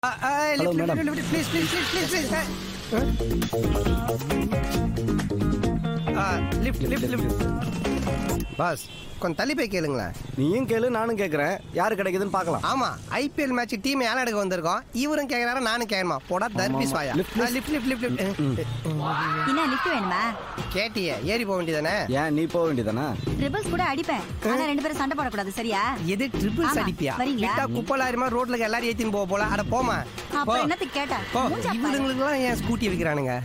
Hello, madam. Please please please please lift lift lift boss கொஞ்சம் தள்ளி போய் கேளுங்களேன் நீயும் கேளு நானும் கேக்குறேன் யாரு கிடைக்குதுன்னு பார்க்கலாம் ஆமா ஐபிஎல் மேட்ச் டீம் ஏழை எடுக்க வந்திருக்கோம் இவரும் கேக்குறாரு நானும் கேட்கணுமா போடா தர்பி ஆமா. சுவாயா Lift, lift. Lift lift lift lift என்ன லிஃப்ட் வேணுமா கேட்டியே ஏறி போக வேண்டியதானே ஏன் நீ போக வேண்டியதானே ட்ரிபிள்ஸ் கூட அடிப்பேன் ஆனா ரெண்டு பேரும் சண்டை போடக்கூடாது சரியா எது ட்ரிபிள்ஸ் ஆமா. அடிப்பியா வரீங்களா? விட்டா குப்பலாயிரமா ரோட்ல எல்லாரும் ஏத்தின்னு போக போல அட போமா அப்புறம் என்னத்துக்கு கேட்ட போ மூஞ்ச பாரு. இவனுங்களுக்குலாம் ஏன் ஸ்கூட்டி விற்கிறானுங்க